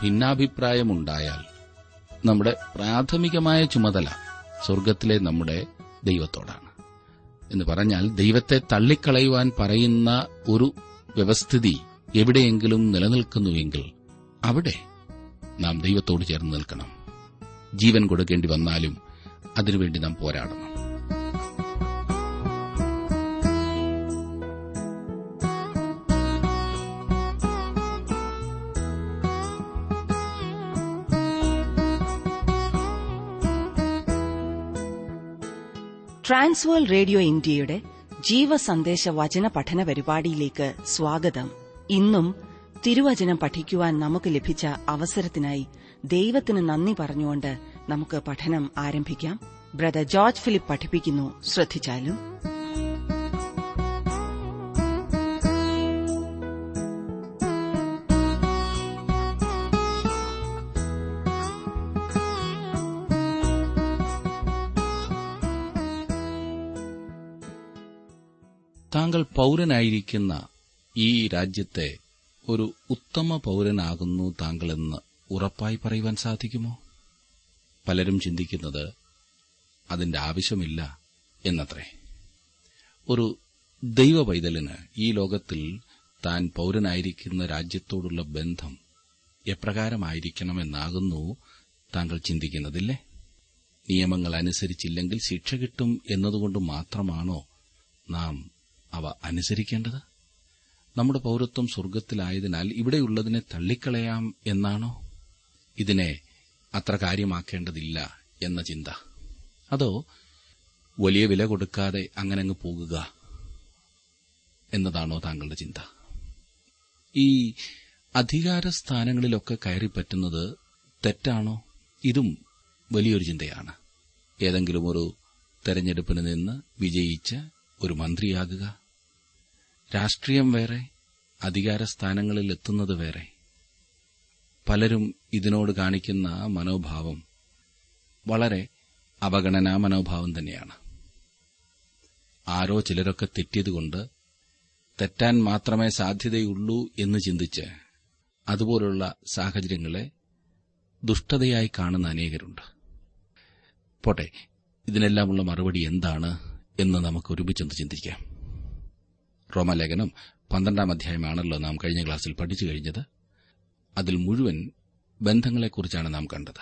ഭിന്നാഭിപ്രായമുണ്ടായാൽ നമ്മുടെ പ്രാഥമികമായ ചുമതല സ്വർഗത്തിലെ നമ്മുടെ ദൈവത്തോടാണ് എന്ന് പറഞ്ഞാൽ ദൈവത്തെ തള്ളിക്കളയുവാൻ പറയുന്ന ഒരു വ്യവസ്ഥിതി എവിടെയെങ്കിലും നിലനിൽക്കുന്നുവെങ്കിൽ അവിടെ നാം ദൈവത്തോട് ചേർന്ന് നിൽക്കണം ജീവൻ കൊടുക്കേണ്ടി വന്നാലും അതിനുവേണ്ടി നാം പോരാടണം ട്രാൻസ്വേൾ റേഡിയോ ഇന്ത്യയുടെ ജീവസന്ദേശ വചന പഠന പരിപാടിയിലേക്ക് സ്വാഗതം ഇന്നും തിരുവചനം പഠിക്കുവാൻ നമുക്ക് ലഭിച്ച അവസരത്തിനായി ദൈവത്തിന് നന്ദി പറഞ്ഞുകൊണ്ട് നമുക്ക് പഠനം ആരംഭിക്കാം ബ്രദർ ജോർജ് ഫിലിപ്പ് പഠിപ്പിക്കുന്നു ശ്രദ്ധിച്ചാലും താങ്കൾ പൌരനായിരിക്കുന്ന ഈ രാജ്യത്തെ ഒരു ഉത്തമ പൌരനാകുന്നു താങ്കളെന്ന് ഉറപ്പായി പറയുവാൻ സാധിക്കുമോ പലരും ചിന്തിക്കുന്നത് അതിന്റെ ആവശ്യമില്ല എന്നത്രേ ഒരു ദൈവ പൈതലിന് ഈ ലോകത്തിൽ താൻ പൌരനായിരിക്കുന്ന രാജ്യത്തോടുള്ള ബന്ധം എപ്രകാരമായിരിക്കണമെന്നാകുന്നു താങ്കൾ ചിന്തിക്കുന്നതില്ലേ നിയമങ്ങൾ അനുസരിച്ചില്ലെങ്കിൽ ശിക്ഷ കിട്ടും എന്നതുകൊണ്ട് മാത്രമാണോ നാം അവ അനുസരിക്കേണ്ടത് നമ്മുടെ പൌരത്വം സ്വർഗത്തിലായതിനാൽ ഇവിടെയുള്ളതിനെ തള്ളിക്കളയാം എന്നാണോ ഇതിനെ അത്ര കാര്യമാക്കേണ്ടതില്ല എന്ന ചിന്ത അതോ വലിയ വില കൊടുക്കാതെ അങ്ങനെ അങ്ങ് പോകുക എന്നതാണോ താങ്കളുടെ ചിന്ത ഈ അധികാര സ്ഥാനങ്ങളിലൊക്കെ കയറിപ്പറ്റുന്നത് തെറ്റാണോ ഇതും വലിയൊരു ചിന്തയാണ് ഏതെങ്കിലും ഒരു തെരഞ്ഞെടുപ്പിന് നിന്ന് വിജയിച്ച് ഒരു മന്ത്രിയാകുക രാഷ്ട്രീയം വേറെ അധികാര സ്ഥാനങ്ങളിൽ എത്തുന്നത് വേറെ പലരും ഇതിനോട് കാണിക്കുന്ന മനോഭാവം വളരെ അവഗണനാ മനോഭാവം തന്നെയാണ് ആരോ ചിലരൊക്കെ തെറ്റിയതുകൊണ്ട് തെറ്റാൻ മാത്രമേ സാധ്യതയുള്ളൂ എന്ന് ചിന്തിച്ച് അതുപോലുള്ള സാഹചര്യങ്ങളെ ദുഷ്ടതയായി കാണുന്ന അനേകരുണ്ട് പോട്ടെ ഇതിനെല്ലാമുള്ള മറുപടി എന്താണ് എന്ന് നമുക്ക് ഒരുമിച്ചൊന്ന് ചിന്തിക്കാം റോമലേഖനം പന്ത്രണ്ടാം അധ്യായമാണല്ലോ നാം കഴിഞ്ഞ ക്ലാസ്സിൽ പഠിച്ചു കഴിഞ്ഞത് അതിൽ മുഴുവൻ ബന്ധങ്ങളെക്കുറിച്ചാണ് നാം കണ്ടത്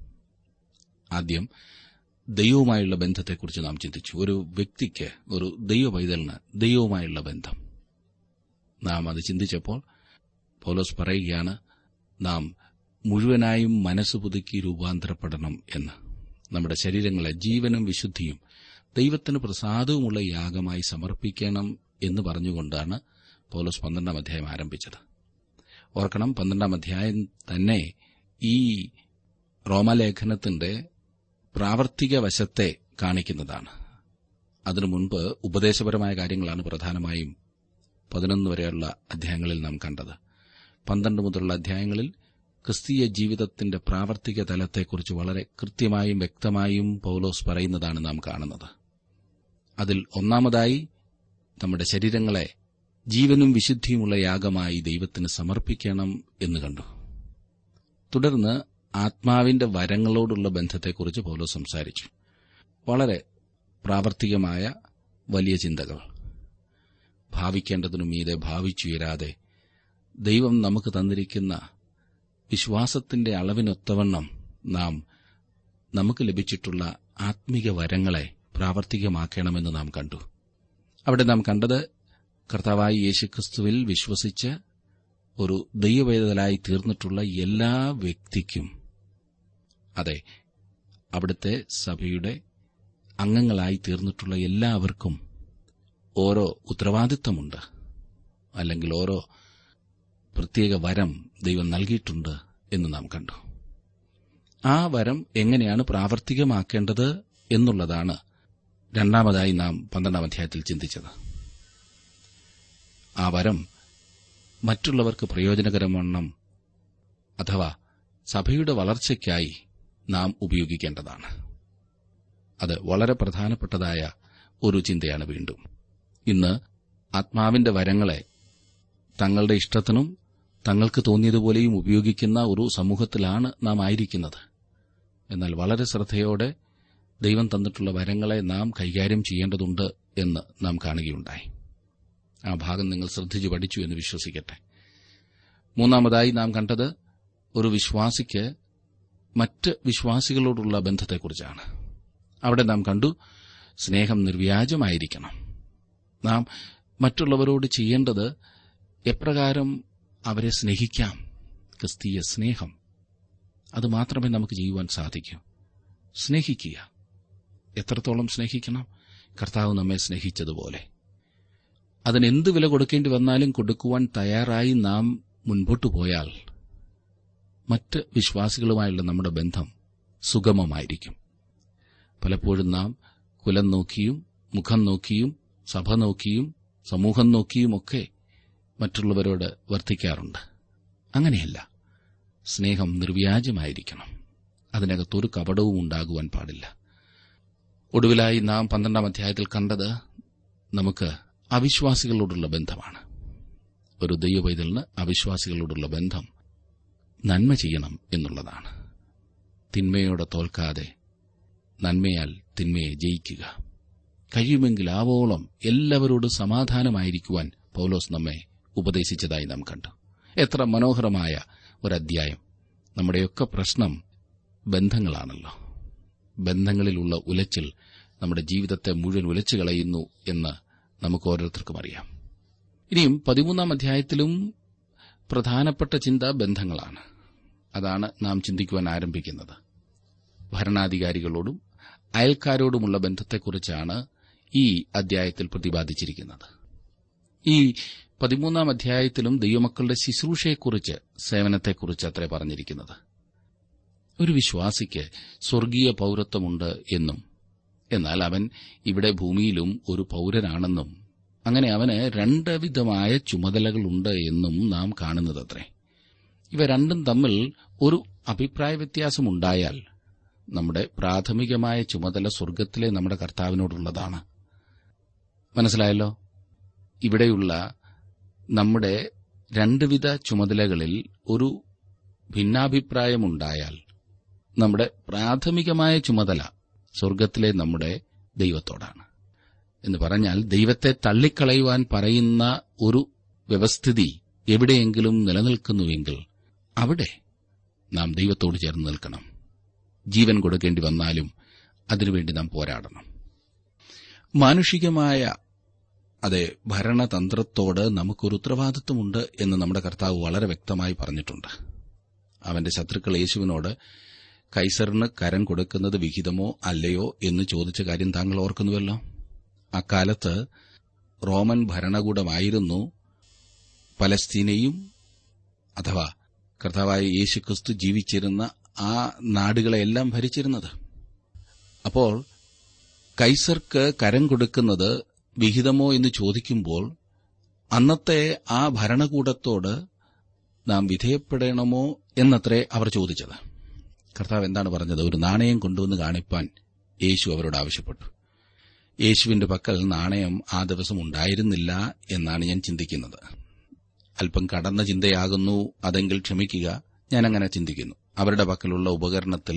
ആദ്യം ദൈവവുമായുള്ള ബന്ധത്തെക്കുറിച്ച് നാം ചിന്തിച്ചു ഒരു വ്യക്തിക്ക് ഒരു ദൈവ പൈതലിന് ദൈവവുമായുള്ള ബന്ധം നാം അത് ചിന്തിച്ചപ്പോൾ പൗലോസ് പറയുകയാണ് നാം മുഴുവനായും മനസ്സ് പുതുക്കി രൂപാന്തരപ്പെടണം എന്ന് നമ്മുടെ ശരീരങ്ങളെ ജീവനും വിശുദ്ധിയും ദൈവത്തിന് പ്രസാദവുമുള്ള യാഗമായി സമർപ്പിക്കണം എന്ന് പറഞ്ഞുകൊണ്ടാണ് പൗലോസ് പന്ത്രണ്ടാം അധ്യായം ആരംഭിച്ചത് ഓർക്കണം പന്ത്രണ്ടാം അധ്യായം തന്നെ ഈ റോമലേഖനത്തിന്റെ പ്രാവർത്തിക വശത്തെ കാണിക്കുന്നതാണ് അതിനു മുൻപ് ഉപദേശപരമായ കാര്യങ്ങളാണ് പ്രധാനമായും പതിനൊന്ന് വരെയുള്ള അധ്യായങ്ങളിൽ നാം കണ്ടത് പന്ത്രണ്ട് മുതലുള്ള അധ്യായങ്ങളിൽ ക്രിസ്തീയ ജീവിതത്തിന്റെ പ്രാവർത്തിക തലത്തെക്കുറിച്ച് വളരെ കൃത്യമായും വ്യക്തമായും പൌലോസ് പറയുന്നതാണ് നാം കാണുന്നത് അതിൽ ഒന്നാമതായി നമ്മുടെ ശരീരങ്ങളെ ജീവനും വിശുദ്ധിയുമുള്ള യാഗമായി ദൈവത്തിന് സമർപ്പിക്കണം എന്ന് കണ്ടു തുടർന്ന് ആത്മാവിന്റെ വരങ്ങളോടുള്ള ബന്ധത്തെക്കുറിച്ച് പൗലോ സംസാരിച്ചു വളരെ പ്രാവർത്തികമായ വലിയ ചിന്തകൾ ഭാവിക്കേണ്ടതിനു മീതെ ഭാവിച്ചുയരാതെ ദൈവം നമുക്ക് തന്നിരിക്കുന്ന വിശ്വാസത്തിന്റെ അളവിനൊത്തവണ്ണം നാം നമുക്ക് ലഭിച്ചിട്ടുള്ള ആത്മിക വരങ്ങളെ പ്രാവർത്തികമാക്കണമെന്ന് നാം കണ്ടു അവിടെ നാം കണ്ടത് കർത്താവായി യേശുക്രിസ്തുവിൽ വിശ്വസിച്ച് ഒരു ദൈവവേദലായി തീർന്നിട്ടുള്ള എല്ലാ വ്യക്തിക്കും അതെ അവിടുത്തെ സഭയുടെ അംഗങ്ങളായി തീർന്നിട്ടുള്ള എല്ലാവർക്കും ഓരോ ഉത്തരവാദിത്തമുണ്ട് അല്ലെങ്കിൽ ഓരോ പ്രത്യേക വരം ദൈവം നൽകിയിട്ടുണ്ട് എന്ന് നാം കണ്ടു ആ വരം എങ്ങനെയാണ് പ്രാവർത്തികമാക്കേണ്ടത് എന്നുള്ളതാണ് രണ്ടാമതായി നാം പന്ത്രണ്ടാം അധ്യായത്തിൽ ചിന്തിച്ചത് ആ വരം മറ്റുള്ളവർക്ക് പ്രയോജനകരവണ്ണം അഥവാ സഭയുടെ വളർച്ചയ്ക്കായി നാം ഉപയോഗിക്കേണ്ടതാണ് അത് വളരെ പ്രധാനപ്പെട്ടതായ ഒരു ചിന്തയാണ് വീണ്ടും ഇന്ന് ആത്മാവിന്റെ വരങ്ങളെ തങ്ങളുടെ ഇഷ്ടത്തിനും തങ്ങൾക്ക് തോന്നിയതുപോലെയും ഉപയോഗിക്കുന്ന ഒരു സമൂഹത്തിലാണ് നാം ആയിരിക്കുന്നത് എന്നാൽ വളരെ ശ്രദ്ധയോടെ ദൈവം തന്നിട്ടുള്ള വരങ്ങളെ നാം കൈകാര്യം ചെയ്യേണ്ടതുണ്ട് എന്ന് നാം കാണുകയുണ്ടായി ആ ഭാഗം നിങ്ങൾ ശ്രദ്ധിച്ചു പഠിച്ചു എന്ന് വിശ്വസിക്കട്ടെ മൂന്നാമതായി നാം കണ്ടത് ഒരു വിശ്വാസിക്ക് മറ്റ് വിശ്വാസികളോടുള്ള ബന്ധത്തെക്കുറിച്ചാണ് അവിടെ നാം കണ്ടു സ്നേഹം നിർവ്യാജമായിരിക്കണം നാം മറ്റുള്ളവരോട് ചെയ്യേണ്ടത് എപ്രകാരം അവരെ സ്നേഹിക്കാം ക്രിസ്തീയ സ്നേഹം അത് മാത്രമേ നമുക്ക് ചെയ്യുവാൻ സാധിക്കൂ സ്നേഹിക്കുക എത്രത്തോളം സ്നേഹിക്കണം കർത്താവ് നമ്മെ സ്നേഹിച്ചതുപോലെ അതിനെന്ത് വില കൊടുക്കേണ്ടി വന്നാലും കൊടുക്കുവാൻ തയ്യാറായി നാം മുൻപോട്ടു പോയാൽ മറ്റ് വിശ്വാസികളുമായുള്ള നമ്മുടെ ബന്ധം സുഗമമായിരിക്കും പലപ്പോഴും നാം കുലം നോക്കിയും മുഖം നോക്കിയും സഭ നോക്കിയും സമൂഹം നോക്കിയുമൊക്കെ മറ്റുള്ളവരോട് വർത്തിക്കാറുണ്ട് അങ്ങനെയല്ല സ്നേഹം നിർവ്യാജമായിരിക്കണം അതിനകത്തൊരു കപടവും ഉണ്ടാകുവാൻ പാടില്ല ഒടുവിലായി നാം പന്ത്രണ്ടാം അധ്യായത്തിൽ കണ്ടത് നമുക്ക് അവിശ്വാസികളോടുള്ള ബന്ധമാണ് ഒരു ദൈവവൈതലിന് അവിശ്വാസികളോടുള്ള ബന്ധം നന്മ ചെയ്യണം എന്നുള്ളതാണ് തിന്മയോടെ തോൽക്കാതെ നന്മയാൽ തിന്മയെ ജയിക്കുക കഴിയുമെങ്കിൽ ആവോളം എല്ലാവരോടും സമാധാനമായിരിക്കുവാൻ പൌലോസ് നമ്മെ ഉപദേശിച്ചതായി നാം കണ്ടു എത്ര മനോഹരമായ ഒരധ്യായം നമ്മുടെയൊക്കെ പ്രശ്നം ബന്ധങ്ങളാണല്ലോ ബന്ധങ്ങളിലുള്ള ഉലച്ചിൽ നമ്മുടെ ജീവിതത്തെ മുഴുവൻ ഉലച്ചു കളയുന്നു എന്ന് നമുക്ക് ഓരോരുത്തർക്കും അറിയാം ഇനിയും പതിമൂന്നാം അധ്യായത്തിലും പ്രധാനപ്പെട്ട ചിന്ത ബന്ധങ്ങളാണ് അതാണ് നാം ചിന്തിക്കുവാൻ ആരംഭിക്കുന്നത് ഭരണാധികാരികളോടും അയൽക്കാരോടുമുള്ള ബന്ധത്തെക്കുറിച്ചാണ് ഈ അധ്യായത്തിൽ പ്രതിപാദിച്ചിരിക്കുന്നത് ഈ പതിമൂന്നാം അധ്യായത്തിലും ദൈവമക്കളുടെ ശുശ്രൂഷയെക്കുറിച്ച് സേവനത്തെക്കുറിച്ച് അത്രേ പറഞ്ഞിരിക്കുന്നത് ഒരു വിശ്വാസിക്ക് സ്വർഗീയ പൌരത്വമുണ്ട് എന്നും എന്നാൽ അവൻ ഇവിടെ ഭൂമിയിലും ഒരു പൌരനാണെന്നും അങ്ങനെ അവന് രണ്ട് വിധമായ ചുമതലകളുണ്ട് എന്നും നാം കാണുന്നതത്രേ ഇവ രണ്ടും തമ്മിൽ ഒരു അഭിപ്രായ വ്യത്യാസമുണ്ടായാൽ നമ്മുടെ പ്രാഥമികമായ ചുമതല സ്വർഗത്തിലെ നമ്മുടെ കർത്താവിനോടുള്ളതാണ് മനസ്സിലായല്ലോ ഇവിടെയുള്ള നമ്മുടെ രണ്ടുവിധ ചുമതലകളിൽ ഒരു ഭിന്നാഭിപ്രായമുണ്ടായാൽ നമ്മുടെ പ്രാഥമികമായ ചുമതല സ്വർഗത്തിലെ നമ്മുടെ ദൈവത്തോടാണ് എന്ന് പറഞ്ഞാൽ ദൈവത്തെ തള്ളിക്കളയുവാൻ പറയുന്ന ഒരു വ്യവസ്ഥിതി എവിടെയെങ്കിലും നിലനിൽക്കുന്നുവെങ്കിൽ അവിടെ നാം ദൈവത്തോട് ചേർന്ന് നിൽക്കണം ജീവൻ കൊടുക്കേണ്ടി വന്നാലും അതിനുവേണ്ടി നാം പോരാടണം മാനുഷികമായ അതെ ഭരണതന്ത്രത്തോട് നമുക്കൊരു ഉത്തരവാദിത്വമുണ്ട് എന്ന് നമ്മുടെ കർത്താവ് വളരെ വ്യക്തമായി പറഞ്ഞിട്ടുണ്ട് അവന്റെ ശത്രുക്കൾ യേശുവിനോട് കൈസറിന് കരം കൊടുക്കുന്നത് വിഹിതമോ അല്ലയോ എന്ന് ചോദിച്ച കാര്യം താങ്കൾ ഓർക്കുന്നുവല്ലോ അക്കാലത്ത് റോമൻ ഭരണകൂടമായിരുന്നു പലസ്തീനയും അഥവാ കർത്താവായ യേശുക്രിസ്തു ജീവിച്ചിരുന്ന ആ നാടുകളെയെല്ലാം ഭരിച്ചിരുന്നത് അപ്പോൾ കൈസർക്ക് കരം കൊടുക്കുന്നത് വിഹിതമോ എന്ന് ചോദിക്കുമ്പോൾ അന്നത്തെ ആ ഭരണകൂടത്തോട് നാം വിധേയപ്പെടണമോ എന്നത്രേ അവർ ചോദിച്ചത് കർത്താവ് എന്താണ് പറഞ്ഞത് ഒരു നാണയം കൊണ്ടുവന്ന് കാണിപ്പാൻ യേശു അവരോട് ആവശ്യപ്പെട്ടു യേശുവിന്റെ പക്കൽ നാണയം ആ ദിവസം ഉണ്ടായിരുന്നില്ല എന്നാണ് ഞാൻ ചിന്തിക്കുന്നത് അല്പം കടന്ന ചിന്തയാകുന്നു അതെങ്കിൽ ക്ഷമിക്കുക ഞാൻ അങ്ങനെ ചിന്തിക്കുന്നു അവരുടെ പക്കലുള്ള ഉപകരണത്തിൽ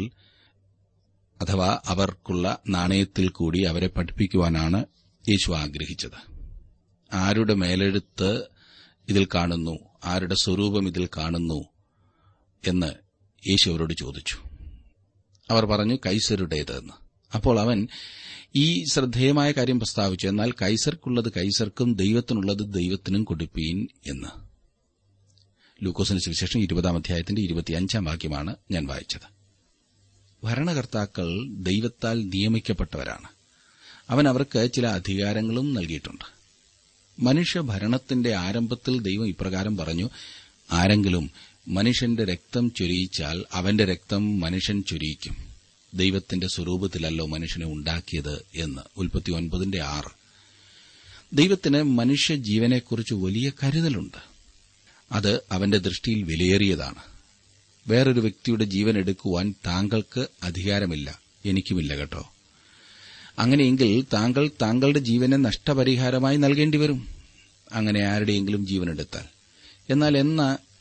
അഥവാ അവർക്കുള്ള നാണയത്തിൽ കൂടി അവരെ പഠിപ്പിക്കുവാനാണ് യേശു ആഗ്രഹിച്ചത് ആരുടെ മേലെഴുത്ത് ഇതിൽ കാണുന്നു ആരുടെ സ്വരൂപം ഇതിൽ കാണുന്നു എന്ന് യേശു അവരോട് ചോദിച്ചു അവർ പറഞ്ഞു കൈസരുടേതെന്ന് അപ്പോൾ അവൻ ഈ ശ്രദ്ധേയമായ കാര്യം പ്രസ്താവിച്ചു എന്നാൽ കൈസർക്കുള്ളത് കൈസർക്കും ദൈവത്തിനുള്ളത് ദൈവത്തിനും കൊടുപ്പീൻ എന്ന് ലൂക്കോസിന് സുവിശേഷം ഇരുപതാം അധ്യായത്തിന്റെ ഇരുപത്തിയഞ്ചാം വാക്യമാണ് ഞാൻ വായിച്ചത് ഭരണകർത്താക്കൾ ദൈവത്താൽ നിയമിക്കപ്പെട്ടവരാണ് അവൻ അവർക്ക് ചില അധികാരങ്ങളും നൽകിയിട്ടുണ്ട് മനുഷ്യഭരണത്തിന്റെ ആരംഭത്തിൽ ദൈവം ഇപ്രകാരം പറഞ്ഞു ആരെങ്കിലും മനുഷ്യന്റെ രക്തം ചൊരിയിച്ചാൽ അവന്റെ രക്തം മനുഷ്യൻ ചൊരിയിക്കും ദൈവത്തിന്റെ സ്വരൂപത്തിലല്ലോ മനുഷ്യനെ ഉണ്ടാക്കിയത് എന്ന് ഉൽപ്പത്തി ഒൻപതിന്റെ ആറ് ദൈവത്തിന് മനുഷ്യ ജീവനെക്കുറിച്ച് വലിയ കരുതലുണ്ട് അത് അവന്റെ ദൃഷ്ടിയിൽ വിലയേറിയതാണ് വേറൊരു വ്യക്തിയുടെ ജീവൻ എടുക്കുവാൻ താങ്കൾക്ക് അധികാരമില്ല എനിക്കുമില്ല കേട്ടോ അങ്ങനെയെങ്കിൽ താങ്കൾ താങ്കളുടെ ജീവനെ നഷ്ടപരിഹാരമായി നൽകേണ്ടി വരും അങ്ങനെ ആരുടെയെങ്കിലും ജീവനെടുത്താൽ എന്നാൽ എന്ന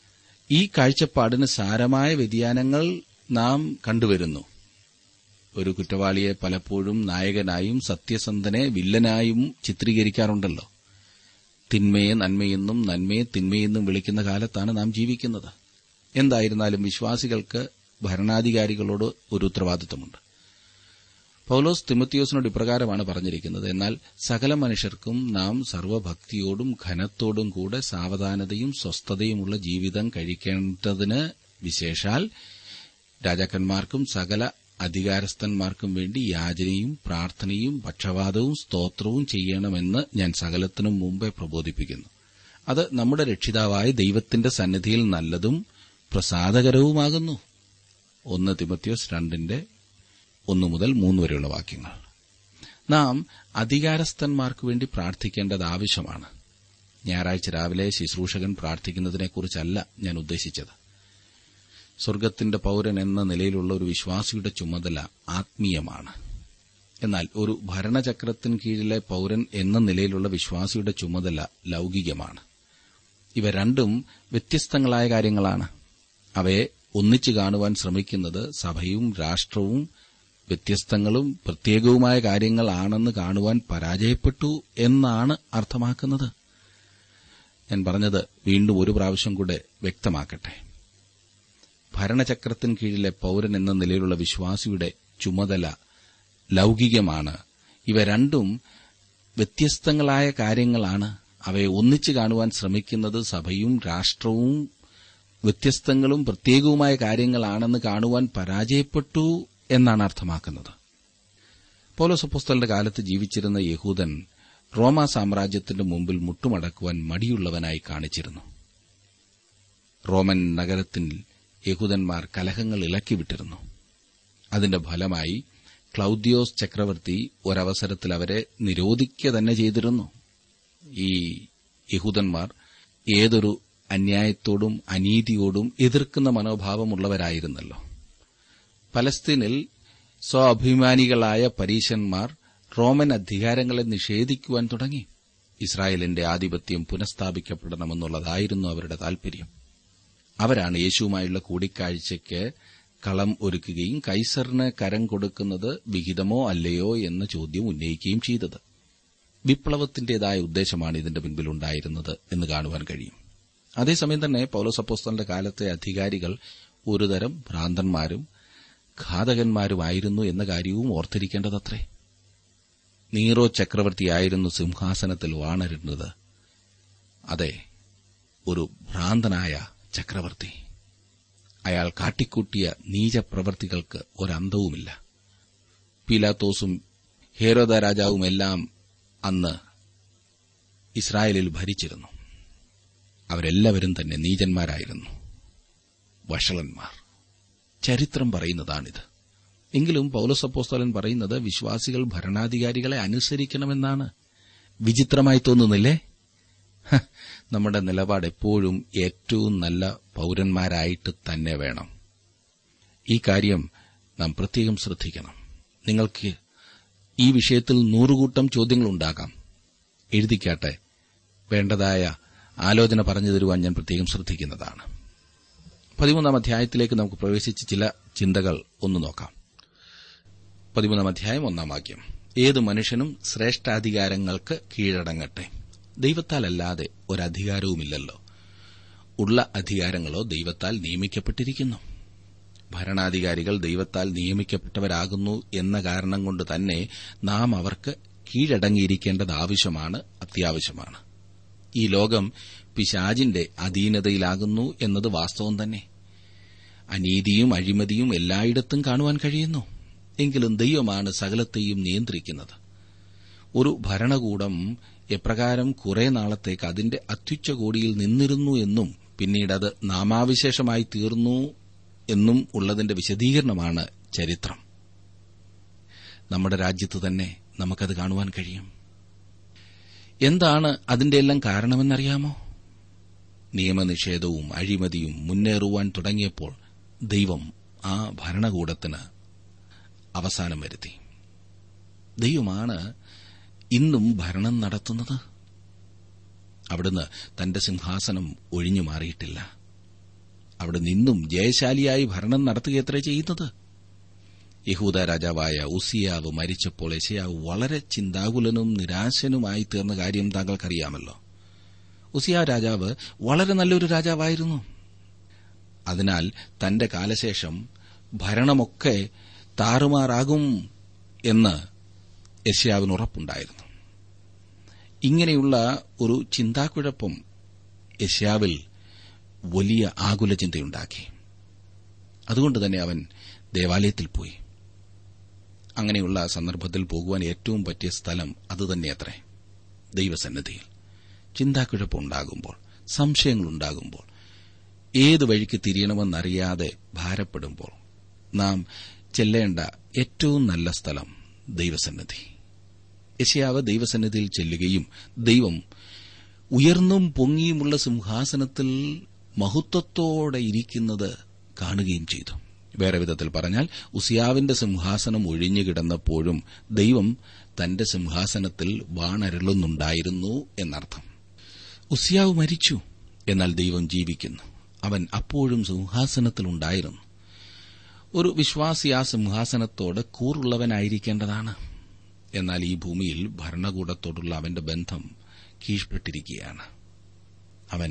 ഈ കാഴ്ചപ്പാടിന് സാരമായ വ്യതിയാനങ്ങൾ നാം കണ്ടുവരുന്നു ഒരു കുറ്റവാളിയെ പലപ്പോഴും നായകനായും സത്യസന്ധനെ വില്ലനായും ചിത്രീകരിക്കാറുണ്ടല്ലോ തിന്മയെ നന്മയെന്നും നന്മയെ തിന്മയെന്നും വിളിക്കുന്ന കാലത്താണ് നാം ജീവിക്കുന്നത് എന്തായിരുന്നാലും വിശ്വാസികൾക്ക് ഭരണാധികാരികളോട് ഒരു ഉത്തരവാദിത്തമുണ്ട് പൌലോസ് തിമത്തിയോസിനോട് ഇപ്രകാരമാണ് പറഞ്ഞിരിക്കുന്നത് എന്നാൽ സകല മനുഷ്യർക്കും നാം സർവഭക്തിയോടും ഘനത്തോടും കൂടെ സാവധാനതയും സ്വസ്ഥതയുമുള്ള ജീവിതം കഴിക്കേണ്ടതിന് വിശേഷാൽ രാജാക്കന്മാർക്കും സകല അധികാരസ്ഥന്മാർക്കും വേണ്ടി യാചനയും പ്രാർത്ഥനയും പക്ഷപാതവും സ്തോത്രവും ചെയ്യണമെന്ന് ഞാൻ സകലത്തിനും മുമ്പേ പ്രബോധിപ്പിക്കുന്നു അത് നമ്മുടെ രക്ഷിതാവായ ദൈവത്തിന്റെ സന്നിധിയിൽ നല്ലതും പ്രസാദകരവുമാകുന്നു ഒന്ന് തിമത്യോസ് രണ്ടിന്റെ ഒന്നു മുതൽ മൂന്ന് വരെയുള്ള വാക്യങ്ങൾ നാം അധികാരസ്ഥന്മാർക്ക് വേണ്ടി പ്രാർത്ഥിക്കേണ്ടത് ആവശ്യമാണ് ഞായറാഴ്ച രാവിലെ ശുശ്രൂഷകൻ പ്രാർത്ഥിക്കുന്നതിനെക്കുറിച്ചല്ല ഞാൻ ഉദ്ദേശിച്ചത് സ്വർഗത്തിന്റെ പൌരൻ എന്ന നിലയിലുള്ള ഒരു വിശ്വാസിയുടെ ചുമതല ആത്മീയമാണ് എന്നാൽ ഒരു ഭരണചക്രത്തിന് കീഴിലെ പൌരൻ എന്ന നിലയിലുള്ള വിശ്വാസിയുടെ ചുമതല ലൌകികമാണ് ഇവ രണ്ടും വ്യത്യസ്തങ്ങളായ കാര്യങ്ങളാണ് അവയെ ഒന്നിച്ചു കാണുവാൻ ശ്രമിക്കുന്നത് സഭയും രാഷ്ട്രവും വ്യത്യസ്തങ്ങളും പ്രത്യേകവുമായ കാര്യങ്ങളാണെന്ന് കാണുവാൻ പരാജയപ്പെട്ടു എന്നാണ് അർത്ഥമാക്കുന്നത് ഞാൻ പറഞ്ഞത് വീണ്ടും ഒരു പ്രാവശ്യം കൂടെ വ്യക്തമാക്കട്ടെ ഭരണചക്രത്തിന് കീഴിലെ പൌരൻ എന്ന നിലയിലുള്ള വിശ്വാസിയുടെ ചുമതല ലൌകികമാണ് ഇവ രണ്ടും വ്യത്യസ്തങ്ങളായ കാര്യങ്ങളാണ് അവയെ ഒന്നിച്ചു കാണുവാൻ ശ്രമിക്കുന്നത് സഭയും രാഷ്ട്രവും വ്യത്യസ്തങ്ങളും പ്രത്യേകവുമായ കാര്യങ്ങളാണെന്ന് കാണുവാൻ പരാജയപ്പെട്ടു എന്നാണ് അർത്ഥമാക്കുന്നത് പോലോസപ്പോസ്തലിന്റെ കാലത്ത് ജീവിച്ചിരുന്ന യഹൂദൻ റോമ സാമ്രാജ്യത്തിന്റെ മുമ്പിൽ മുട്ടുമടക്കുവാൻ മടിയുള്ളവനായി കാണിച്ചിരുന്നു റോമൻ നഗരത്തിൽ യഹൂദന്മാർ കലഹങ്ങൾ ഇളക്കിവിട്ടിരുന്നു അതിന്റെ ഫലമായി ക്ലൌദ്യോസ് ചക്രവർത്തി ഒരവസരത്തിൽ അവരെ നിരോധിക്കുക തന്നെ ചെയ്തിരുന്നു ഈ യഹൂദന്മാർ ഏതൊരു അന്യായത്തോടും അനീതിയോടും എതിർക്കുന്ന മനോഭാവമുള്ളവരായിരുന്നല്ലോ പലസ്തീനിൽ സ്വാഭിമാനികളായ പരീശന്മാർ റോമൻ അധികാരങ്ങളെ നിഷേധിക്കുവാൻ തുടങ്ങി ഇസ്രായേലിന്റെ ആധിപത്യം പുനഃസ്ഥാപിക്കപ്പെടണമെന്നുള്ളതായിരുന്നു അവരുടെ താൽപര്യം അവരാണ് യേശുവുമായുള്ള കൂടിക്കാഴ്ചയ്ക്ക് കളം ഒരുക്കുകയും കൈസറിന് കരം കൊടുക്കുന്നത് വിഹിതമോ അല്ലയോ എന്ന ചോദ്യം ഉന്നയിക്കുകയും ചെയ്തത് വിപ്ലവത്തിന്റേതായ ഉദ്ദേശമാണ് ഇതിന്റെ പിൻപിലുണ്ടായിരുന്നത് എന്ന് കാണുവാൻ കഴിയും അതേസമയം തന്നെ പൌലോസപ്പോസ്തലിന്റെ കാലത്തെ അധികാരികൾ ഒരുതരം ഭ്രാന്തന്മാരും ഘാതകന്മാരുമായിരുന്നു എന്ന കാര്യവും ഓർത്തിരിക്കേണ്ടതത്രേ നീറോ ചക്രവർത്തിയായിരുന്നു സിംഹാസനത്തിൽ വാണരുന്നത് അതെ ഒരു ഭ്രാന്തനായ ചക്രവർത്തി അയാൾ കാട്ടിക്കൂട്ടിയ നീചപ്രവർത്തികൾക്ക് ഒരന്തവുമില്ല പീലാത്തോസും ഹേരോദ രാജാവുമെല്ലാം അന്ന് ഇസ്രായേലിൽ ഭരിച്ചിരുന്നു അവരെല്ലാവരും തന്നെ നീചന്മാരായിരുന്നു വഷളന്മാർ ചരിത്രം പറയുന്നതാണിത് എങ്കിലും പൌലസപ്പോസ്തലൻ പറയുന്നത് വിശ്വാസികൾ ഭരണാധികാരികളെ അനുസരിക്കണമെന്നാണ് വിചിത്രമായി തോന്നുന്നില്ലേ ഹ, നമ്മുടെ നിലപാട് എപ്പോഴും ഏറ്റവും നല്ല പൌരന്മാരായിട്ട് തന്നെ വേണം ഈ കാര്യം നാം പ്രത്യേകം ശ്രദ്ധിക്കണം നിങ്ങൾക്ക് ഈ വിഷയത്തിൽ നൂറുകൂട്ടം ചോദ്യങ്ങളുണ്ടാകാം എഴുതിക്കാട്ടെ വേണ്ടതായ ആലോചന പറഞ്ഞു തരുവാൻ ഞാൻ പ്രത്യേകം ശ്രദ്ധിക്കുന്നതാണ് പതിമൂന്നാം അധ്യായത്തിലേക്ക് നമുക്ക് പ്രവേശിച്ച് ചില ചിന്തകൾ ഒന്ന് നോക്കാം പതിമൂന്നാം അധ്യായം ഒന്നാം വാക്യം ഏത് മനുഷ്യനും ശ്രേഷ്ഠാധികാരങ്ങൾക്ക് കീഴടങ്ങട്ടെ ദൈവത്താലല്ലാതെ ഒരധികാരവുമില്ലല്ലോ ഉള്ള അധികാരങ്ങളോ ദൈവത്താൽ നിയമിക്കപ്പെട്ടിരിക്കുന്നു ഭരണാധികാരികൾ ദൈവത്താൽ നിയമിക്കപ്പെട്ടവരാകുന്നു എന്ന കാരണം കൊണ്ട് തന്നെ നാം അവർക്ക് കീഴടങ്ങിയിരിക്കേണ്ടത് ആവശ്യമാണ് അത്യാവശ്യമാണ് ഈ ലോകം പിശാജിന്റെ അധീനതയിലാകുന്നു എന്നത് വാസ്തവം തന്നെ അനീതിയും അഴിമതിയും എല്ലായിടത്തും കാണുവാൻ കഴിയുന്നു എങ്കിലും ദൈവമാണ് സകലത്തെയും നിയന്ത്രിക്കുന്നത് ഒരു ഭരണകൂടം എപ്രകാരം കുറെ നാളത്തേക്ക് അതിന്റെ അത്യുച്ചകോടിയിൽ നിന്നിരുന്നു എന്നും പിന്നീട് അത് നാമാവിശേഷമായി തീർന്നു എന്നും ഉള്ളതിന്റെ വിശദീകരണമാണ് ചരിത്രം നമ്മുടെ രാജ്യത്ത് തന്നെ നമുക്കത് കാണുവാൻ കഴിയും എന്താണ് അതിന്റെ എല്ലാം കാരണമെന്നറിയാമോ നിയമനിഷേധവും അഴിമതിയും മുന്നേറുവാൻ തുടങ്ങിയപ്പോൾ ദൈവം ആ ഭരണകൂടത്തിന് അവസാനം വരുത്തി ദൈവമാണ് ഇന്നും ഭരണം നടത്തുന്നത് അവിടുന്ന് തന്റെ സിംഹാസനം ഒഴിഞ്ഞു മാറിയിട്ടില്ല അവിടെ നിന്നും ജയശാലിയായി ഭരണം നടത്തുകയത്രേ ചെയ്യുന്നത് യഹൂദ രാജാവായ ഉസിയാവ് മരിച്ചപ്പോൾ യശയാവ് വളരെ ചിന്താകുലനും നിരാശനുമായി തീർന്ന കാര്യം താങ്കൾക്കറിയാമല്ലോ ഉസിയ രാജാവ് വളരെ നല്ലൊരു രാജാവായിരുന്നു അതിനാൽ തന്റെ കാലശേഷം ഭരണമൊക്കെ താറുമാറാകും എന്ന് യശയാവിന് ഉറപ്പുണ്ടായിരുന്നു ഇങ്ങനെയുള്ള ഒരു ചിന്താക്കുഴപ്പം യശയാവിൽ വലിയ ആകുല ചിന്തയുണ്ടാക്കി അതുകൊണ്ട് തന്നെ അവൻ ദേവാലയത്തിൽ പോയി അങ്ങനെയുള്ള സന്ദർഭത്തിൽ പോകുവാൻ ഏറ്റവും പറ്റിയ സ്ഥലം അതുതന്നെയത്രേ ദൈവസന്നിധിയിൽ ചിന്താക്കുഴപ്പമുണ്ടാകുമ്പോൾ സംശയങ്ങളുണ്ടാകുമ്പോൾ ഏത് വഴിക്ക് തിരിയണമെന്നറിയാതെ ഭാരപ്പെടുമ്പോൾ നാം ചെല്ലേണ്ട ഏറ്റവും നല്ല സ്ഥലം ദൈവസന്നിധി യശയാവ് ദൈവസന്നിധിയിൽ ചെല്ലുകയും ദൈവം ഉയർന്നും പൊങ്ങിയുമുള്ള സിംഹാസനത്തിൽ മഹത്വത്തോടെ ഇരിക്കുന്നത് കാണുകയും ചെയ്തു വേറെ വിധത്തിൽ പറഞ്ഞാൽ ഉസിയാവിന്റെ സിംഹാസനം ഒഴിഞ്ഞു കിടന്നപ്പോഴും ദൈവം തന്റെ സിംഹാസനത്തിൽ വാണരുളുന്നുണ്ടായിരുന്നു എന്നർത്ഥം ഉസിയാവ് മരിച്ചു എന്നാൽ ദൈവം ജീവിക്കുന്നു അവൻ അപ്പോഴും സിംഹാസനത്തിലുണ്ടായിരുന്നു ഒരു വിശ്വാസി ആ സിംഹാസനത്തോട് കൂറുള്ളവനായിരിക്കേണ്ടതാണ് എന്നാൽ ഈ ഭൂമിയിൽ ഭരണകൂടത്തോടുള്ള അവന്റെ ബന്ധം കീഴ്പ്പെട്ടിരിക്കുകയാണ് അവൻ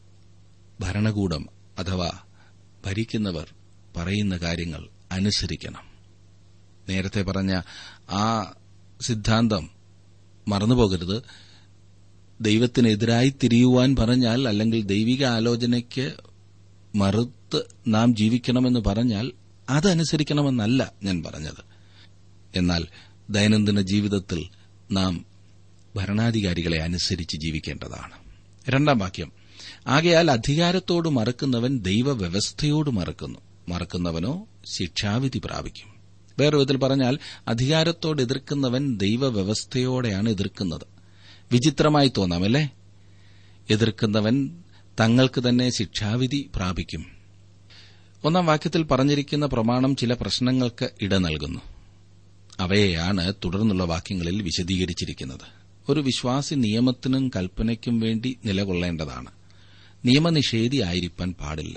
ഭരണകൂടം അഥവാ ഭരിക്കുന്നവർ പറയുന്ന കാര്യങ്ങൾ അനുസരിക്കണം നേരത്തെ പറഞ്ഞ ആ സിദ്ധാന്തം മറന്നുപോകരുത് ദൈവത്തിനെതിരായി തിരിയുവാൻ പറഞ്ഞാൽ അല്ലെങ്കിൽ ദൈവിക ആലോചനയ്ക്ക് മറുത്ത് നാം ജീവിക്കണമെന്ന് പറഞ്ഞാൽ അതനുസരിക്കണമെന്നല്ല ഞാൻ പറഞ്ഞത് എന്നാൽ ദൈനംദിന ജീവിതത്തിൽ നാം ഭരണാധികാരികളെ അനുസരിച്ച് ജീവിക്കേണ്ടതാണ് രണ്ടാം വാക്യം ആകയാൽ അധികാരത്തോട് മറക്കുന്നവൻ ദൈവവ്യവസ്ഥയോട് മറക്കുന്നു മറക്കുന്നവനോ ശിക്ഷാവിധി പ്രാപിക്കും വേറെ വിധത്തിൽ പറഞ്ഞാൽ അധികാരത്തോട് എതിർക്കുന്നവൻ ദൈവവ്യവസ്ഥയോടെയാണ് എതിർക്കുന്നത് വിചിത്രമായി തോന്നാമല്ലേ എതിർക്കുന്നവൻ തങ്ങൾക്ക് തന്നെ ശിക്ഷാവിധി പ്രാപിക്കും ഒന്നാം വാക്യത്തിൽ പറഞ്ഞിരിക്കുന്ന പ്രമാണം ചില പ്രശ്നങ്ങൾക്ക് ഇട നൽകുന്നു അവയെയാണ് തുടർന്നുള്ള വാക്യങ്ങളിൽ വിശദീകരിച്ചിരിക്കുന്നത് ഒരു വിശ്വാസി നിയമത്തിനും കൽപ്പനയ്ക്കും വേണ്ടി നിലകൊള്ളേണ്ടതാണ് നിയമനിഷേധി ആയിരിക്കാൻ പാടില്ല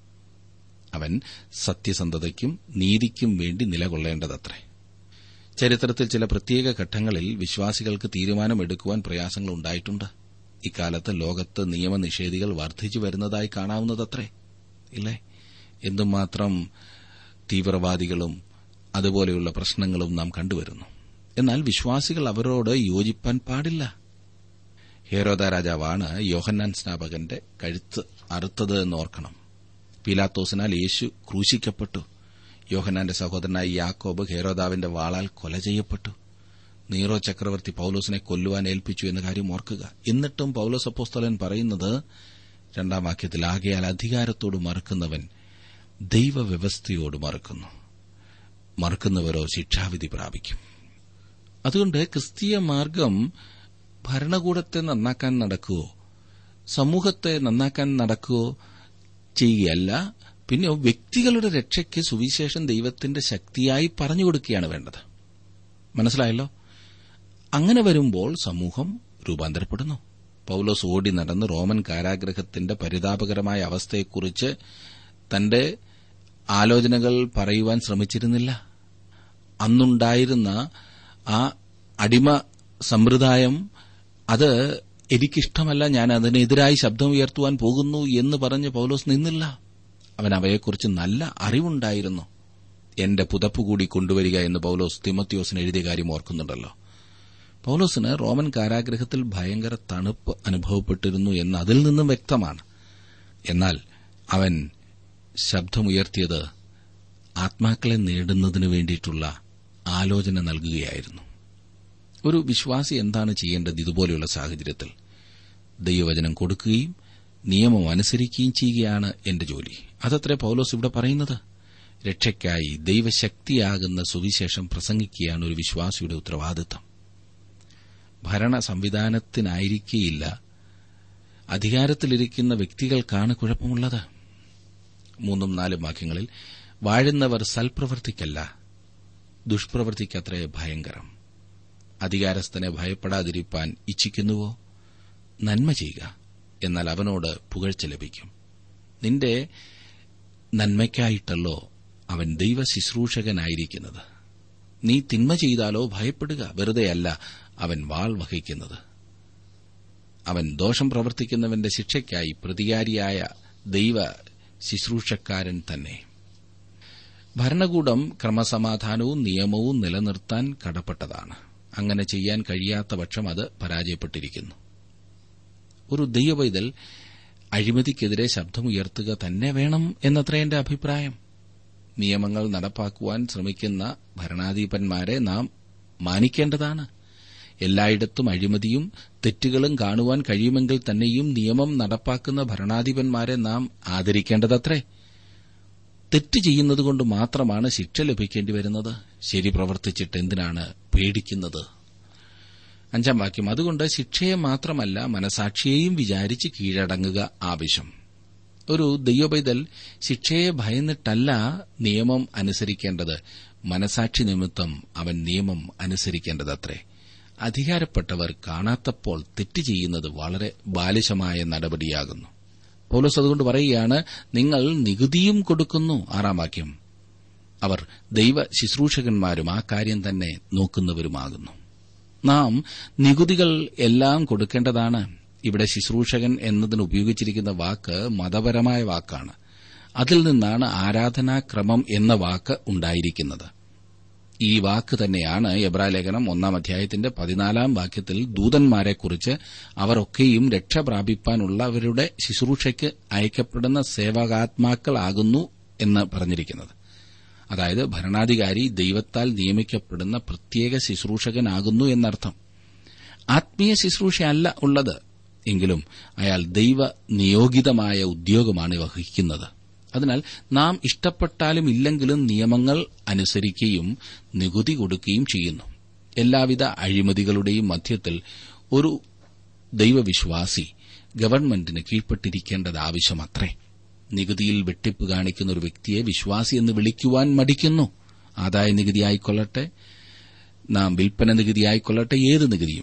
അവൻ സത്യസന്ധതയ്ക്കും നീതിക്കും വേണ്ടി നിലകൊള്ളേണ്ടതത്രേ ചരിത്രത്തിൽ ചില പ്രത്യേക ഘട്ടങ്ങളിൽ വിശ്വാസികൾക്ക് തീരുമാനമെടുക്കുവാൻ പ്രയാസങ്ങൾ ഉണ്ടായിട്ടുണ്ട് ഇക്കാലത്ത് ലോകത്ത് നിയമനിഷേധികൾ വർദ്ധിച്ചു വരുന്നതായി കാണാവുന്നതത്രേ ഇല്ലേ എന്തുമാത്രം തീവ്രവാദികളും അതുപോലെയുള്ള പ്രശ്നങ്ങളും നാം കണ്ടുവരുന്നു എന്നാൽ വിശ്വാസികൾ അവരോട് യോജിപ്പാൻ പാടില്ല ഹേരോദ രാജാവാണ് യോഹന്നാൻ സ്നാപകന്റെ കഴുത്ത് അറുത്തത് എന്നോർക്കണം പീലാത്തോസിനാൽ യേശു ക്രൂശിക്കപ്പെട്ടു യോഹന്നാന്റെ സഹോദരനായ യാക്കോബ് ഹേരോദാവിന്റെ വാളാൽ കൊല ചെയ്യപ്പെട്ടു നീറോ ചക്രവർത്തി പൌലോസിനെ കൊല്ലുവാൻ ഏൽപ്പിച്ചു എന്ന കാര്യം ഓർക്കുക എന്നിട്ടും പൌലോസ് അപ്പോസ്തലൻ പറയുന്നത് രണ്ടാം വാക്യത്തിൽ ആകയാൽ അധികാരത്തോട് മറക്കുന്നവൻ ദൈവവ്യവസ്ഥയോട് മറക്കുന്നു മറക്കുന്നവരോ ശിക്ഷാവിധി പ്രാപിക്കും അതുകൊണ്ട് ക്രിസ്തീയ മാർഗം ഭരണകൂടത്തെ നന്നാക്കാൻ നടക്കുവോ സമൂഹത്തെ നന്നാക്കാൻ നടക്കുവോ ചെയ്യുകയല്ല പിന്നെ വ്യക്തികളുടെ രക്ഷയ്ക്ക് സുവിശേഷം ദൈവത്തിന്റെ ശക്തിയായി പറഞ്ഞു കൊടുക്കുകയാണ് വേണ്ടത് മനസ്സിലായല്ലോ അങ്ങനെ വരുമ്പോൾ സമൂഹം രൂപാന്തരപ്പെടുന്നു പൌലോസ് ഓടി നടന്ന് റോമൻ കാരാഗ്രഹത്തിന്റെ പരിതാപകരമായ അവസ്ഥയെക്കുറിച്ച് തന്റെ ആലോചനകൾ പറയുവാൻ ശ്രമിച്ചിരുന്നില്ല അന്നുണ്ടായിരുന്ന ആ അടിമ സമ്പ്രദായം അത് എനിക്കിഷ്ടമല്ല ഞാൻ അതിനെതിരായി ശബ്ദം ഉയർത്തുവാൻ പോകുന്നു എന്ന് പറഞ്ഞ് പൌലോസ് നിന്നില്ല അവൻ അവയെക്കുറിച്ച് നല്ല അറിവുണ്ടായിരുന്നു എന്റെ പുതപ്പ് കൂടി കൊണ്ടുവരിക എന്ന് പൌലോസ് തിമത്യോസിന് എഴുതിയ കാര്യം ഓർക്കുന്നുണ്ടല്ലോ പൌലോസിന് റോമൻ കാരാഗ്രഹത്തിൽ ഭയങ്കര തണുപ്പ് അനുഭവപ്പെട്ടിരുന്നു എന്ന് അതിൽ നിന്നും വ്യക്തമാണ് എന്നാൽ അവൻ ശബ്ദമുയർത്തിയത് ആത്മാക്കളെ നേടുന്നതിനു വേണ്ടിയിട്ടുള്ള ആലോചന നൽകുകയായിരുന്നു ഒരു വിശ്വാസി എന്താണ് ചെയ്യേണ്ടത് ഇതുപോലെയുള്ള സാഹചര്യത്തിൽ ദൈവവചനം കൊടുക്കുകയും നിയമം അനുസരിക്കുകയും ചെയ്യുകയാണ് എന്റെ ജോലി അതത്രേ പൌലോസ് ഇവിടെ പറയുന്നത് രക്ഷയ്ക്കായി ദൈവശക്തിയാകുന്ന സുവിശേഷം പ്രസംഗിക്കുകയാണ് ഒരു വിശ്വാസിയുടെ ഉത്തരവാദിത്തം ഭരണ സംവിധാനത്തിനായിരിക്കേയില്ല അധികാരത്തിലിരിക്കുന്ന വ്യക്തികൾക്കാണ് കുഴപ്പമുള്ളത് മൂന്നും നാലും വാക്യങ്ങളിൽ വാഴുന്നവർ സൽപ്രവർത്തിക്കല്ല ദുഷ്പ്രവർത്തിക്കത്രേ ഭയങ്കരം അധികാരസ്ഥനെ ഭയപ്പെടാതിരിപ്പാൻ ഇച്ഛിക്കുന്നുവോ നന്മ ചെയ്യുക എന്നാൽ അവനോട് പുകഴ്ച ലഭിക്കും നിന്റെ നന്മയ്ക്കായിട്ടല്ലോ അവൻ ദൈവ ശുശ്രൂഷകനായിരിക്കുന്നത് നീ തിന്മ ചെയ്താലോ ഭയപ്പെടുക വെറുതെയല്ല അവൻ വാൾ വഹിക്കുന്നത് അവൻ ദോഷം പ്രവർത്തിക്കുന്നവന്റെ ശിക്ഷയ്ക്കായി പ്രതികാരിയായ ദൈവ ശുശ്രൂഷക്കാരൻ തന്നെ ഭരണകൂടം ക്രമസമാധാനവും നിയമവും നിലനിർത്താൻ കടപ്പെട്ടതാണ് അങ്ങനെ ചെയ്യാൻ കഴിയാത്ത പക്ഷം അത് പരാജയപ്പെട്ടിരിക്കുന്നു ഒരു ദൈവവൈതൽ അഴിമതിക്കെതിരെ ശബ്ദമുയർത്തുക തന്നെ വേണം എന്നത്ര എന്റെ അഭിപ്രായം നിയമങ്ങൾ നടപ്പാക്കുവാൻ ശ്രമിക്കുന്ന ഭരണാധിപന്മാരെ നാം മാനിക്കേണ്ടതാണ് എല്ലായിടത്തും അഴിമതിയും തെറ്റുകളും കാണുവാൻ കഴിയുമെങ്കിൽ തന്നെയും നിയമം നടപ്പാക്കുന്ന ഭരണാധിപന്മാരെ നാം ആദരിക്കേണ്ടതത്രേ തെറ്റ് ചെയ്യുന്നതുകൊണ്ട് മാത്രമാണ് ശിക്ഷ ലഭിക്കേണ്ടി വരുന്നത് ശരി പ്രവർത്തിച്ചിട്ട് എന്തിനാണ് പേടിക്കുന്നത് അഞ്ചാം വാക്യം അതുകൊണ്ട് ശിക്ഷയെ മാത്രമല്ല മനസാക്ഷിയെയും വിചാരിച്ച് കീഴടങ്ങുക ആവശ്യം ഒരു ദൈവപൈതൽ ശിക്ഷയെ ഭയന്നിട്ടല്ല നിയമം അനുസരിക്കേണ്ടത് മനസാക്ഷി നിമിത്തം അവൻ നിയമം അനുസരിക്കേണ്ടതത്രേ അധികാരപ്പെട്ടവർ കാണാത്തപ്പോൾ തെറ്റ് ചെയ്യുന്നത് വളരെ ബാലിശമായ നടപടിയാകുന്നു പൗലോസ് അതുകൊണ്ട് പറയുകയാണ് നിങ്ങൾ നികുതിയും കൊടുക്കുന്നു ആറാം വാക്യം അവർ ദൈവ ശുശ്രൂഷകന്മാരും ആ കാര്യം തന്നെ നോക്കുന്നവരുമാകുന്നു നാം നികുതികൾ എല്ലാം കൊടുക്കേണ്ടതാണ് ഇവിടെ ശുശ്രൂഷകൻ എന്നതിന് ഉപയോഗിച്ചിരിക്കുന്ന വാക്ക് മതപരമായ വാക്കാണ് അതിൽ നിന്നാണ് ആരാധനാക്രമം എന്ന വാക്ക് ഉണ്ടായിരിക്കുന്നത് ഈ വാക്ക് തന്നെയാണ് എബ്രാലേഖനം ഒന്നാം അധ്യായത്തിന്റെ പതിനാലാം വാക്യത്തിൽ ദൂതന്മാരെക്കുറിച്ച് അവരൊക്കെയും രക്ഷ പ്രാപിപ്പാനുള്ളവരുടെ ശുശ്രൂഷയ്ക്ക് അയക്കപ്പെടുന്ന സേവകാത്മാക്കളാകുന്നു എന്ന് പറഞ്ഞിരിക്കുന്നത് അതായത് ഭരണാധികാരി ദൈവത്താൽ നിയമിക്കപ്പെടുന്ന പ്രത്യേക ശുശ്രൂഷകനാകുന്നു എന്നർത്ഥം ആത്മീയ ശുശ്രൂഷയല്ല ഉള്ളത് എങ്കിലും അയാൾ ദൈവ നിയോഗിതമായ ഉദ്യോഗമാണ് വഹിക്കുന്നത് അതിനാൽ നാം ഇഷ്ടപ്പെട്ടാലും ഇല്ലെങ്കിലും നിയമങ്ങൾ അനുസരിക്കുകയും നികുതി കൊടുക്കുകയും ചെയ്യുന്നു എല്ലാവിധ അഴിമതികളുടെയും മധ്യത്തിൽ ഒരു ദൈവവിശ്വാസി ഗവൺമെന്റിന് കീഴ്പ്പെട്ടിരിക്കേണ്ടത് ആവശ്യമത്രേ നികുതിയിൽ വെട്ടിപ്പ് കാണിക്കുന്ന ഒരു വ്യക്തിയെ വിശ്വാസി എന്ന് വിളിക്കുവാൻ മടിക്കുന്നു ആദായ നികുതിയായിക്കൊള്ളട്ടെ നാം വിൽപ്പന നികുതിയായിക്കൊള്ളട്ടെ ഏത് നികുതിയും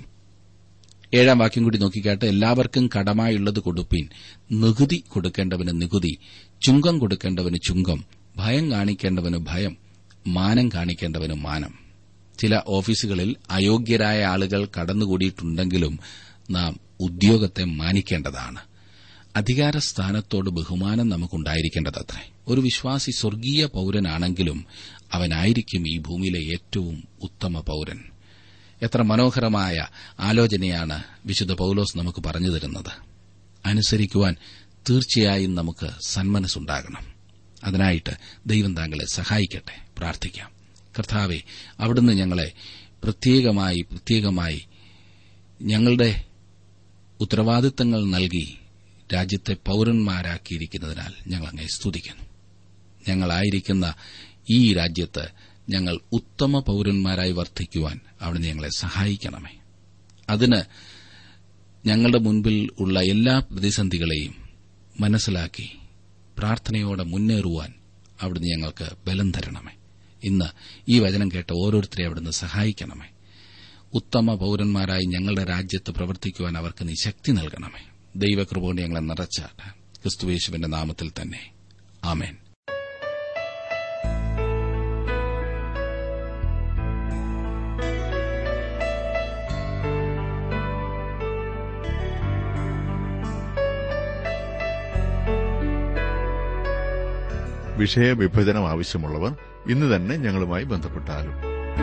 ഏഴാം വാക്യം കൂടി നോക്കിക്കാട്ടെ എല്ലാവർക്കും കടമായുള്ളത് കൊടുപ്പീൻ നികുതി കൊടുക്കേണ്ടവന് നികുതി ചുങ്കം കൊടുക്കേണ്ടവന് ചുങ്കം ഭയം കാണിക്കേണ്ടവന് ഭയം മാനം കാണിക്കേണ്ടവന് മാനം ചില ഓഫീസുകളിൽ അയോഗ്യരായ ആളുകൾ കടന്നുകൂടിയിട്ടുണ്ടെങ്കിലും നാം ഉദ്യോഗത്തെ മാനിക്കേണ്ടതാണ് അധികാരസ്ഥാനത്തോട് ബഹുമാനം നമുക്കുണ്ടായിരിക്കേണ്ടതത്രേ ഒരു വിശ്വാസി സ്വർഗീയ പൌരനാണെങ്കിലും അവനായിരിക്കും ഈ ഭൂമിയിലെ ഏറ്റവും ഉത്തമ പൌരൻ എത്ര മനോഹരമായ ആലോചനയാണ് വിശുദ്ധ പൌലോസ് നമുക്ക് പറഞ്ഞു തരുന്നത് അനുസരിക്കുവാൻ തീർച്ചയായും നമുക്ക് സന്മനസ്സുണ്ടാകണം അതിനായിട്ട് ദൈവം താങ്കളെ സഹായിക്കട്ടെ പ്രാർത്ഥിക്കാം കർത്താവെ അവിടുന്ന് ഞങ്ങളെ പ്രത്യേകമായി പ്രത്യേകമായി ഞങ്ങളുടെ ഉത്തരവാദിത്തങ്ങൾ നൽകി രാജ്യത്തെ പൌരന്മാരാക്കിയിരിക്കുന്നതിനാൽ ഞങ്ങൾ അങ്ങേ സ്തുതിക്കുന്നു ഞങ്ങളായിരിക്കുന്ന ഈ രാജ്യത്ത് ഞങ്ങൾ ഉത്തമ പൌരന്മാരായി വർദ്ധിക്കുവാൻ അവിടുന്ന് ഞങ്ങളെ സഹായിക്കണമേ അതിന് ഞങ്ങളുടെ മുൻപിൽ ഉള്ള എല്ലാ പ്രതിസന്ധികളെയും മനസ്സിലാക്കി പ്രാർത്ഥനയോടെ മുന്നേറുവാൻ അവിടുന്ന് ഞങ്ങൾക്ക് ബലം തരണമേ ഇന്ന് ഈ വചനം കേട്ട ഓരോരുത്തരെ അവിടുന്ന് സഹായിക്കണമേ ഉത്തമ പൌരന്മാരായി ഞങ്ങളുടെ രാജ്യത്ത് പ്രവർത്തിക്കുവാൻ അവർക്ക് നീ ശക്തി നൽകണമേ ദൈവകൃപ കൊണ്ട് ഞങ്ങളെ നിറച്ചാട്ട് ക്രിസ്തുവേശുവിന്റെ നാമത്തിൽ തന്നെ ആമേൻ വിഷയവിഭജനം ആവശ്യമുള്ളവർ ഇന്ന് തന്നെ ഞങ്ങളുമായി ബന്ധപ്പെട്ടാലും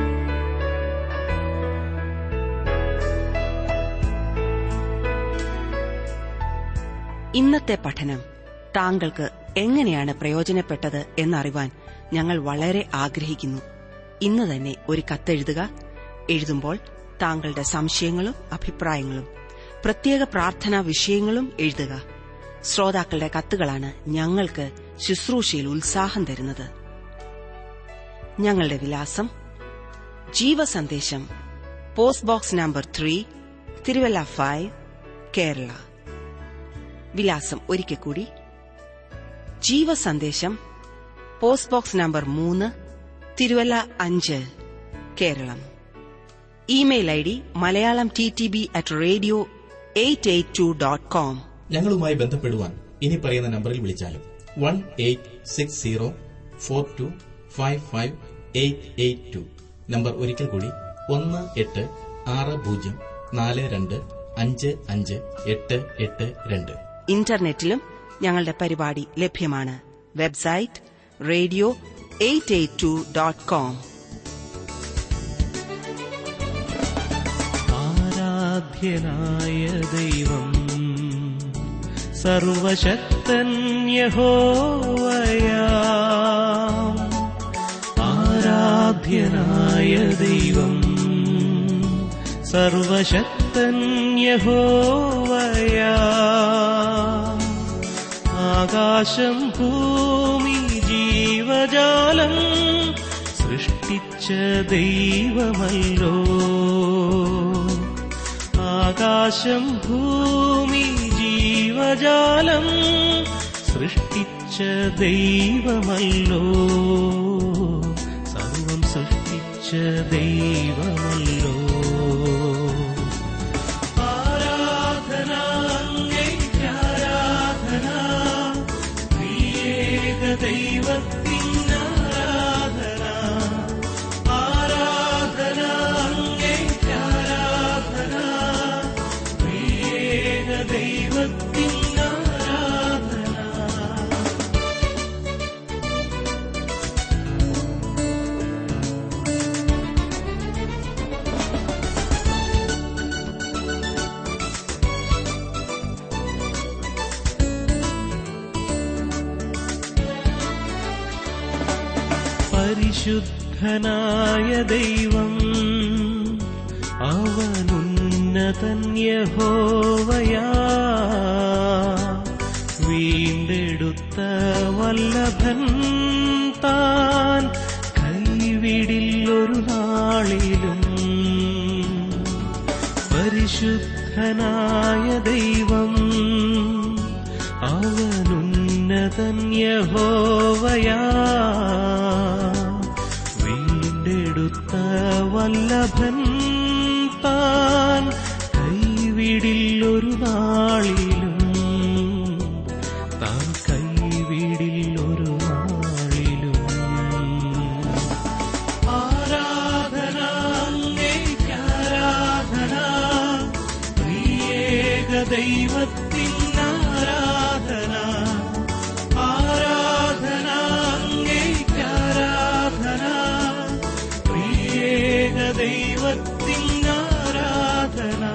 ഇന്നത്തെ പഠനം താങ്കൾക്ക് എങ്ങനെയാണ് പ്രയോജനപ്പെട്ടത് എന്നറിവാൻ ഞങ്ങൾ വളരെ ആഗ്രഹിക്കുന്നു ഇന്ന് തന്നെ ഒരു കത്തെഴുതുക എഴുതുമ്പോൾ താങ്കളുടെ സംശയങ്ങളും അഭിപ്രായങ്ങളും പ്രത്യേക പ്രാർത്ഥനാ വിഷയങ്ങളും എഴുതുക ശ്രോതാക്കളുടെ കത്തുകളാണ് ഞങ്ങൾക്ക് ശുശ്രൂഷയിൽ ഉത്സാഹം തരുന്നത് ഞങ്ങളുടെ വിലാസം ജീവസന്ദേശം post box number three Thiruvalla five Kerala വിലാസം ഒരിക്കൽ കൂടി ജീവസന്ദേശം പോസ്റ്റ് ബോക്സ് നമ്പർ മൂന്ന് തിരുവല്ല അഞ്ച് Keralam email I D Malayalam T T B at radio eight eight two dot com ഞങ്ങളുമായി ബന്ധപ്പെടുവാൻ ഇനി പറയുന്ന നമ്പറിൽ വിളിച്ചാലും one eight six zero four two five five eight eight two number ഒരിക്കൽ കൂടി ഒന്ന് എട്ട് ആറ് പൂജ്യം നാല് രണ്ട് അഞ്ച് അഞ്ച് എട്ട് എട്ട് രണ്ട് ഇന്റർനെറ്റിലും ഞങ്ങളുടെ പരിപാടി ലഭ്യമാണ് website radio eight eight two dot com ആരാധ്യനായ ദൈവം സർവശക്തൻ യഹോവയാ ആരാധ്യനായ ദൈവം സർവശക്തൻ യഹോവയാ ആകാശം ഭൂമി ജീവജാലം സൃഷ്ടിച്ച ദൈവമല്ലോ ആകാശം ഭൂമി ജീവജാലം സൃഷ്ടിച്ച ദൈവമല്ലോ സർവം സൃഷ്ടിച്ച ദൈവമല്ലോ ആരാധന അങ്ങേയ്ക്ക് ആരാധന ത്രിയേക ദൈവത്തിന് ആരാധന ആരാധന അങ്ങേയ്ക്ക് ആരാധന ത്രിയേക ദൈവത്തിന് ആരാധന പരിശുദ്ധനായ ദൈവം അവനുന്നതൻ യഹോവയാ വീണ്ടെടുത്ത വല്ലഭൻ താൻ കൈവിടില്ലൊരു നാളിലും പരിശുദ്ധനായ ദൈവം അവനുന്നതൻ യഹോവയാ വീണ്ടെടുത്ത വല്ലഭൻ താൻ കൈവിടില്ലൊരു നാളിലും താൻ കൈവിടില്ലൊരു നാളിലും ആരാധന അങ്ങേയ്ക്ക് ആരാധന ത്രിയേക ദൈവത്തിന് ആരാധന ആരാധന അങ്ങേയ്ക്ക് ആരാധന ത്രിയേക ദൈവത്തിന് ആരാധന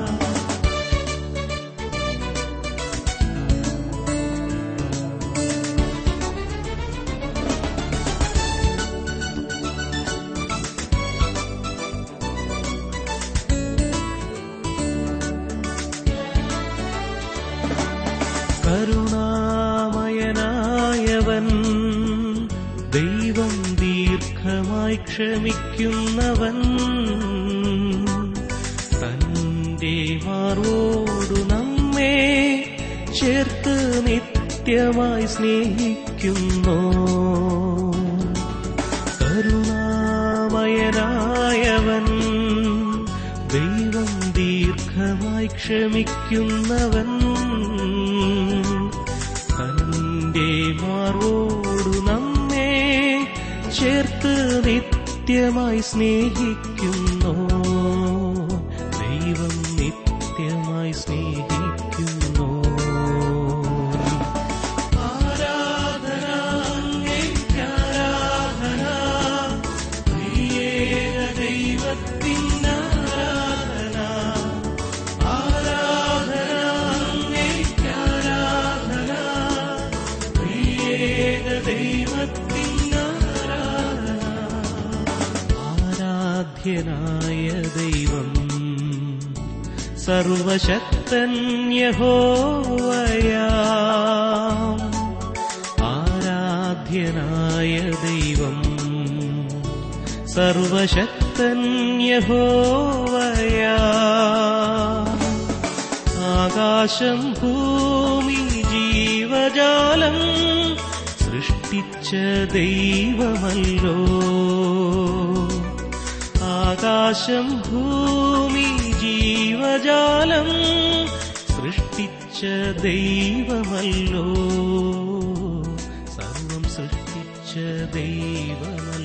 കരുണാമയനായവൻ ദൈവം ദീർഘമായി ക്ഷമിക്കുന്നവൻ തന്റെ മാറോടു നമ്മെ ചേർത്ത് നിത്യമായി സ്നേഹിക്കുന്നു കരുണാമയനായവൻ ദൈവം ദീർഘമായി ക്ഷമിക്കുന്നവൻ തന്റെ മാറോടു നമ്മെ ചേർത്ത് നിത്യമായി സ്നേഹിക്കുന്നു ദൈവം നിത്യമായി സ്നേഹിക്കുന്നു ആരാധന അങ്ങേയ്ക്ക് ആരാധന ത്രിയേക ദൈവത്തിന് ആരാധന ആരാധന അങ്ങേയ്ക്ക് ആരാധന ത്രിയേക ദൈവത്തിന് ആരാധന ആരാധ്യനായ ദൈവം സർവശക്തൻ യഹോവയാ ആരാധ്യനായ ദൈവം സർവശക്തൻ യഹോവയാ ആകാശം ഭൂമി ജീവജാലം സൃഷ്ടിച്ച ദൈവമല്ലോ ആകാശം ഭൂമി ജീവജാലം സൃഷ്ടിച്ച ദൈവമല്ലോ ദൈവമേ